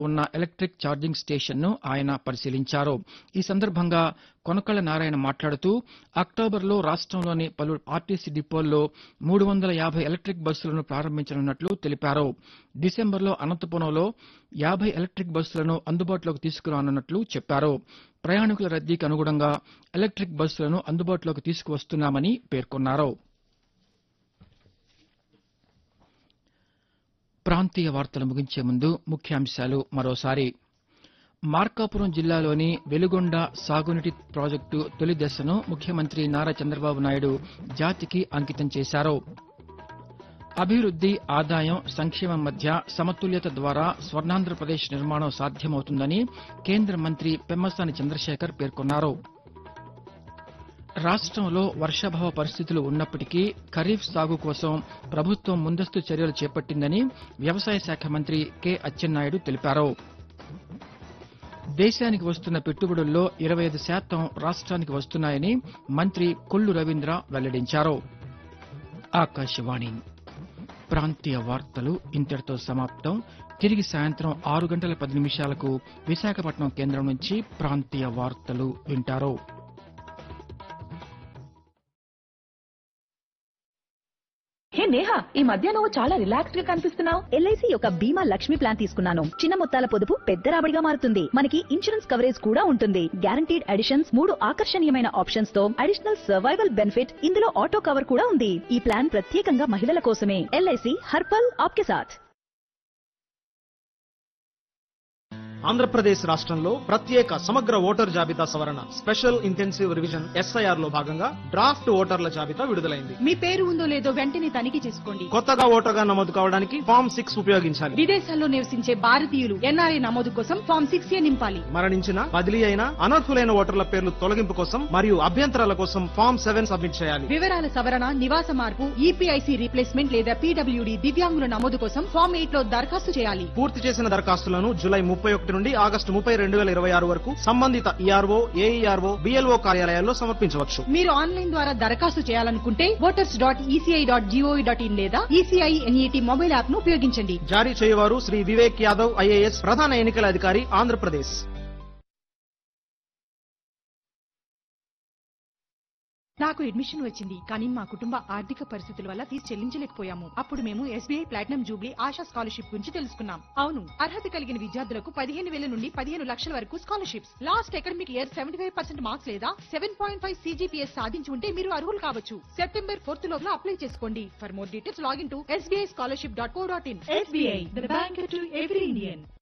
ఉన్న electric charging స్టేషన్ను ఆయన పరిశీలించారు ఈ సందర్భంగా కొనకళ్ళ నారాయణ మాట్లాడుతూ అక్టోబర్లో రాష్ట్రంలోని పలు ఆర్టీసీ డిపోల్లో మూడు వందల యాభై ఎలక్ట్రిక్ బస్సులను ప్రారంభించనున్నట్లు తెలిపారు డిసెంబర్లో అనంతపురంలో యాభై ఎలక్ట్రిక్ బస్సులను అందుబాటులోకి తీసుకురానున్నట్లు చెప్పారు ప్రయాణికుల రద్దీకి అనుగుణంగా ఎలక్ట్రిక్ బస్సులను అందుబాటులోకి తీసుకువస్తున్నామని పేర్కొన్నారు ప్రాంతీయ వార్తలు ముగించే ముందు ముఖ్యాంశాలు మరోసారి మార్కాపురం జిల్లాలోని వెలుగొండ సాగునీటి ప్రాజెక్టు తొలి దశను ముఖ్యమంత్రి నారా చంద్రబాబు నాయుడు జాతికి అంకితం చేశారు అభివృద్ది ఆదాయం సంక్షేమం మధ్య సమతుల్యత ద్వారా స్వర్ణాంధ్రప్రదేశ్ నిర్మాణం సాధ్యమవుతుందని కేంద్ర మంత్రి పెమ్మసాని చంద్రశేఖర్ పేర్కొన్నారు రాష్ట్రంలో వర్షాభావ పరిస్థితులు ఉన్నప్పటికీ ఖరీఫ్ సాగు కోసం ప్రభుత్వం ముందస్తు చర్యలు చేపట్టిందని వ్యవసాయ శాఖ మంత్రి కె అచ్చెన్నాయుడు తెలిపారు దేశానికి వస్తున్న పెట్టుబడుల్లో ఇరవై ఐదు శాతం రాష్ట్రానికి వస్తున్నాయని మంత్రి కొల్లు రవీంద్ర వెల్లడించారు ఆకాశవాణి ప్రాంతీయ వార్తలు ఇంతటితో సమాప్తం తిరిగి సాయంత్రం ఆరు గంటల పది నిమిషాలకు విశాఖపట్నం కేంద్రం నుంచి ప్రాంతీయ వార్తలు వింటారు హే నేహా ఈ మధ్య నువ్వు చాలా రిలాక్స్డ్ గా కనిపిస్తున్నావు ఎల్ఐసి యొక్క బీమా లక్ష్మి ప్లాన్ తీసుకున్నాను చిన్న మొత్తాల పొదుపు పెద్ద రాబడిగా మారుతుంది మనకి ఇన్సూరెన్స్ కవరేజ్ కూడా ఉంటుంది గ్యారంటీడ్ అడిషన్స్ మూడు ఆకర్షణీయమైన ఆప్షన్స్ తో అడిషనల్ సర్వైవల్ బెనిఫిట్ ఇందులో ఆటో కవర్ కూడా ఉంది ఈ ప్లాన్ ప్రత్యేకంగా మహిళల కోసమే ఎల్ఐసి హర్పల్ ఆప్కే సాథ్ ఆంధ్రప్రదేశ్ రాష్ట్రంలో ప్రత్యేక సమగ్ర ఓటర్ జాబితా సవరణ స్పెషల్ ఇంటెన్సివ్ రివిజన్ ఎస్ఐఆర్ లో భాగంగా డ్రాఫ్ట్ ఓటర్ల జాబితా విడుదలైంది మీ పేరు ఉందో లేదో వెంటనే తనిఖీ చేసుకోండి కొత్తగా ఓటర్గా నమోదు కావడానికి ఫామ్ సిక్స్ ఉపయోగించాలి విదేశాల్లో నివసించే భారతీయులు ఎన్ఆర్ఐ నమోదు కోసం ఫామ్ సిక్స్ ఏ నింపాలి మరణించిన బదిలీ అయిన అనర్హులైన ఓటర్ల పేర్లు తొలగింపు కోసం మరియు అభ్యంతరాల కోసం ఫామ్ సెవెన్ సబ్మిట్ చేయాలి వివరాల సవరణ నివాస మార్పు ఈపీఐసి రీప్లేస్మెంట్ లేదా పీడబ్ల్యూడి దివ్యాంగుల నమోదు కోసం ఫామ్ ఎయిట్ లో దరఖాస్తు చేయాలి పూర్తి చేసిన దరఖాస్తులను జూలై ముప్పై ఒకటి నుండి ఆగస్టు ముప్పై రెండు వేల ఇరవై ఆరు వరకు సంబంధిత ఈఆర్ఓ ఏఈఆర్ఓ బిఎల్ఓ కార్యాలయాల్లో సమర్పించవచ్చు మీరు ఆన్లైన్ ద్వారా దరఖాస్తు చేయాలనుకుంటే voters dot ECI dot GOV dot in లేదా ఈసీఐ ఎన్ఈటి మొబైల్ యాప్ ను ఉపయోగించండి జారీ చేయవారు శ్రీ వివేక్ యాదవ్ ఐఏఎస్ ప్రధాన ఎన్నికల అధికారి ఆంధ్రప్రదేశ్ నాకు అడ్మిషన్ వచ్చింది కానీ మా కుటుంబ ఆర్థిక పరిస్థితుల వల్ల ఫీజు చెల్లించలేకపోయాము అప్పుడు మేము SBI platinum jubilee Asha scholarship గురించి తెలుసుకున్నాం అవును అర్హత కలిగిన విద్యార్థులకు పదిహేను వేల నుండి పదిహేను లక్షల వరకు scholarships last academic year seventy five percent marks లేదా సెవెన్ పాయింట్ ఫైవ్ సీజీపీఎస్ సాధించి ఉంటే మీరు అర్హులు కావచ్చు సెప్టెంబర్ ఫోర్త్ లోపల అప్లై చేసుకోండి for more details login to SBI scholarship dot co dot in SBI the bank to every Indian